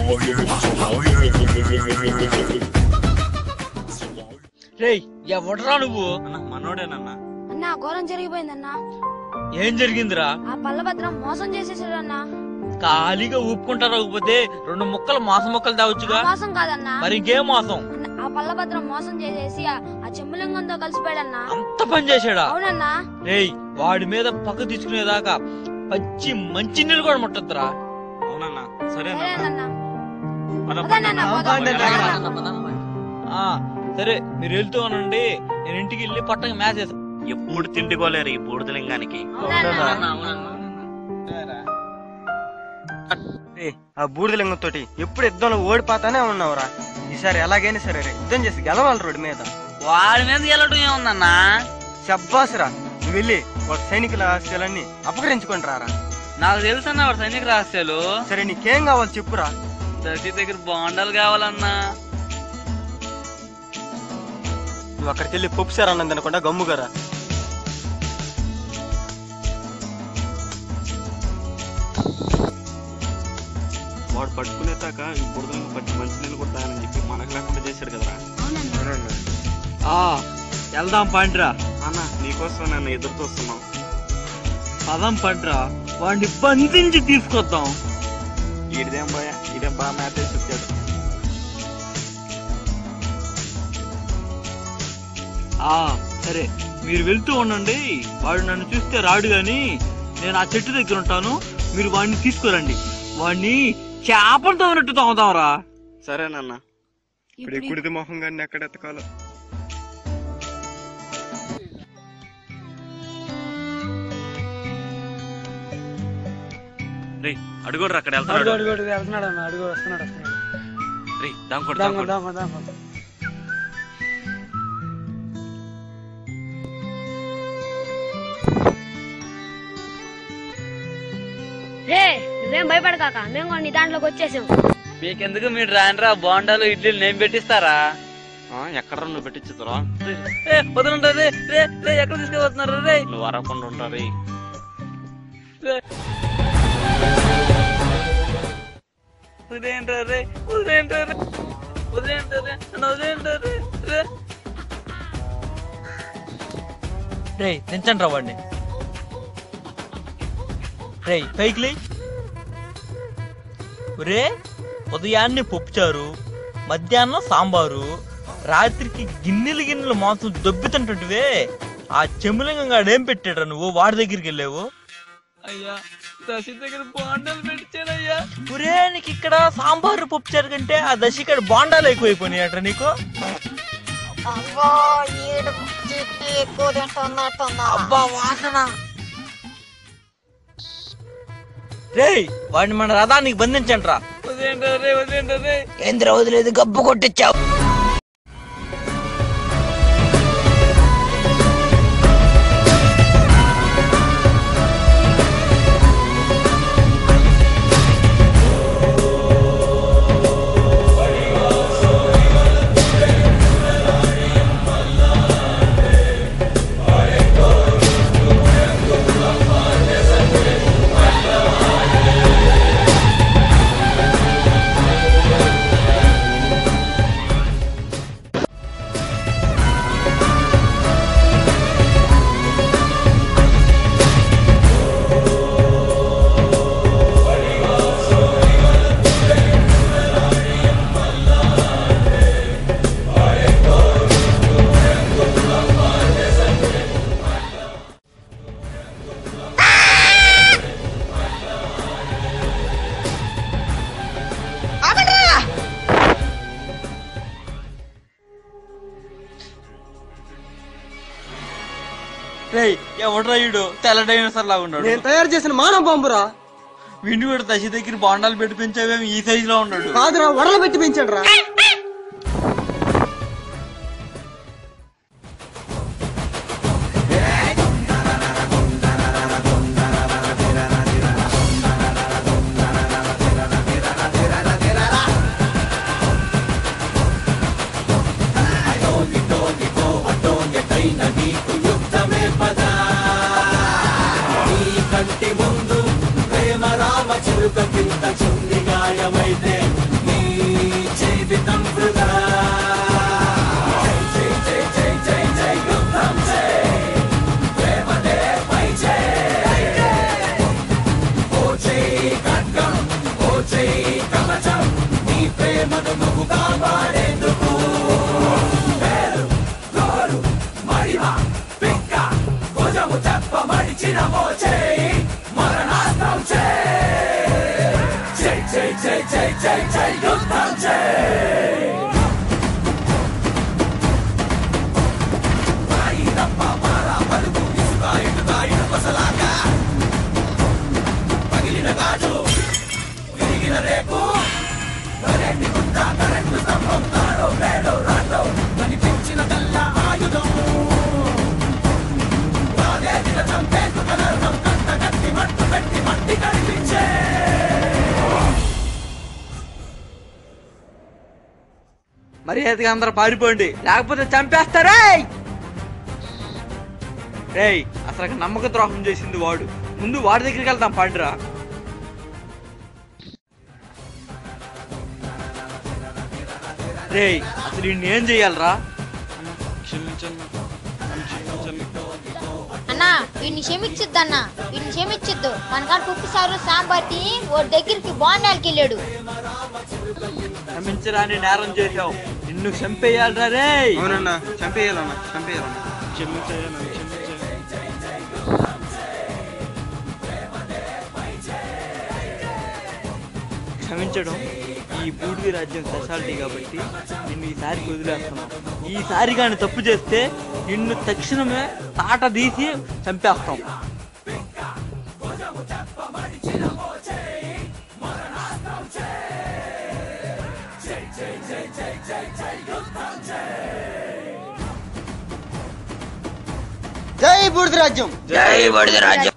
రేయ్ ఎవడరా నువ్వు అన్న మనోడేనన్నా అన్నా ఘోరం జరిగిపోయిందన్నా ఏం జరిగిందిరా ఆ పల్లభద్రం మోసం చేసేసాడన్నా ఖాళీగా ఊపుకుంటా రాకపోతే రెండు ముక్కలు మాసం ముక్కలు ఆ తావచ్చుగా మోసం కాదన్నా మరి ఇంకేం మోసం అన్న, ఆ పల్లభద్రం మోసం చేసేసి ఆ- ఆ చెమ్ములింగంతో కలిసిపోయాడన్నా అంత పని చేశాడా అవునన్నా రేయ్ వాడి మీద పక్క తీసుకునేదాకా పచ్చి మంచి నీళ్ళు కూడా ముట్టద్దురా అవునన్నా సరేనా సరేనన్నా పద, అదన్నా పద. పోదాం. ఆ సరే మీరు వెళ్తూ ఉండండి నేను ఇంటికి వెళ్ళి పట్టకి మ్యాచ్ చేస్తా ఎప్పుడు తిండికోలేరు ఈ బూడిదలింగానికి అవునన్నా. ఏ, ఆ బూడిదలింగం తోటి ఎప్పుడు యుద్ధంలో ఓడిపోతానే ఉన్నావురా ఈసారి ఎలాగైనా సరే రే, యుద్ధం చేసి గెలవాలి రోడ్డు మీద వాడి మీద గెలవటం ఏముందన్నా శబ్బాసురా నువ్వు వెళ్ళి వాళ్ళ సైనికుల ఆస్తులన్నీ అపహరించుకొని రారా నాకు తెలుసు అన్న వాడు సైనిక రహస్యాలు సరే నీకేం కావాలి చెప్పురా దశి దగ్గర బాండాలు కావాలన్నా నువ్వు అక్కడికి వెళ్ళి పప్పు సార్ అన్నది అనకుండా గమ్ముగరా వాడు పట్టుకునేదాక ఈ బుడదలింగం పట్టి మంచి నీళ్ళు కూడా తాగనని చెప్పి మనకు లేకుండా చేశాడు కదరా ఆ వెళ్దాం పండ్రా అన్న నీకోసం నన్ను ఎదురు చూస్తున్నాం పదం పండ్రా వాడిని బంధించి తీసుకొద్దాం ఈడిదేం పోయా ఇదేం బాగా మ్యాచ్ వేసి వచ్చాడు ఆ సరే మీరు వెళ్తూ ఉండండి వాడు నన్ను చూస్తే రాడు గాని నేను ఆ చెట్టు దగ్గర ఉంటాను మీరు వాడిని తీసుకురండి వాడిని చేపలతో ఉన్నట్టు తోముతాంరా సరేనన్నా ఇప్పుడు ఈ కుడిది మొహం గారిని ఎక్కడ ఎత్తకాలో రే అడుగుడు అక్కడ వెళ్తాడు వెళ్తున్నాడు అన్న అడుగు వస్తున్నాడు వస్తున్నాడు రే దాంకోడు దాంగో దాంకోడు దాంగో దాంగో రే నువ్వేం భయపడకాక మేము కూడా నీ దాంట్లోకి వచ్చేసాం మీకెందుకు మీరు రాండ్రా బాండాలు ఇడ్లీలు నేను పెట్టిస్తారా ఎక్కడ నువ్వు పెట్టించుతురా ఏ, వదలండి రే రే రే ఎక్కడ తీసుకెళ్తున్నారు రే నువ్వు అరవకుండా ఉంటారు రే. వదిలేయండి రే వదిలేయండి రే వదిలేయండి రే నన్ను వదిలేయండి రే రే రే దించండి రా వాడిని రే పైకి లే రే ఉదయాన్నే పప్పుచారు మధ్యాహ్నం సాంబారు రాత్రికి గిన్నెలు గిన్నెలు మాంసం దొబ్బుతుంటుంటివే ఆ చెములింగం గాడు ఏం పెట్టాడు నువ్వు వాడి దగ్గరికి వెళ్ళావు అయ్యా దశ దగ్గర బాండాలు పెట్టాడయ్యా ఒరే నీకు ఇక్కడ సాంబారు పప్పుచారు కంటే ఆ దశికాడు బాండాలు ఎక్కువైపోయినాయట నీకు అబ్బా వాసన రేయ్ వాడిని మన రథానికి బంధించండి రా వదిలేయండి రే వదిలేయండి రే ఏంద్ర వదిలేదు గబ్బు కొట్టించావు రేయ్ ఎవడ్రా ఈడు తెల్ల డైనోసర్ లాగా ఉన్నాడు నేను తయారు చేసిన మానవ బాంబురా విండి కూడా దశ దగ్గర బాండాలు పెట్టి పెంచావేమో ఈ సైజు లో ఉన్నాడు కాదురా వడలు పెట్టి పెంచాడు రా కంటి ముందు ప్రేమ రామ చిలుక కింద చుంది గాయమైతే మర్యాదగా అందరూ పారిపోండి లేకపోతే చంపేస్తారా రేయ్ అసలు నమ్మక ద్రోహం చేసింది వాడు ముందు వాడి దగ్గరికి వెళ్దాం పండురా రేయ్ అసలు ఈయన్ని ఏం చెయ్యాలరా క్షమించండి నన్ను క్షమించండి అన్నా వీడిని క్షమించొద్దన్నా వీడిని క్షమించొద్దు మన కాడ ఉప్పు సారు సాంబార్ తిని ఓ దగ్గరికి బాండాలకి వెళ్ళాడు క్షమించరాని నేరం చేశావు నిన్ను చంపేయాలరా రేయ్ అవునన్నా చంపేయాలన్నా చంపేయాలన్నా క్షమించయ్యా నన్ను క్షమించయ్యా క్షమించడం ఈ బూడిది రాజ్యం స్పెషాలిటీ కాబట్టి నిన్ను ఈసారి వదిలేస్తున్నాం ఈసారి కానీ తప్పు చేస్తే నిన్ను తక్షణమే తాట తీసి చంపేస్తాం జై బూడిద రాజ్యం రాజ్యం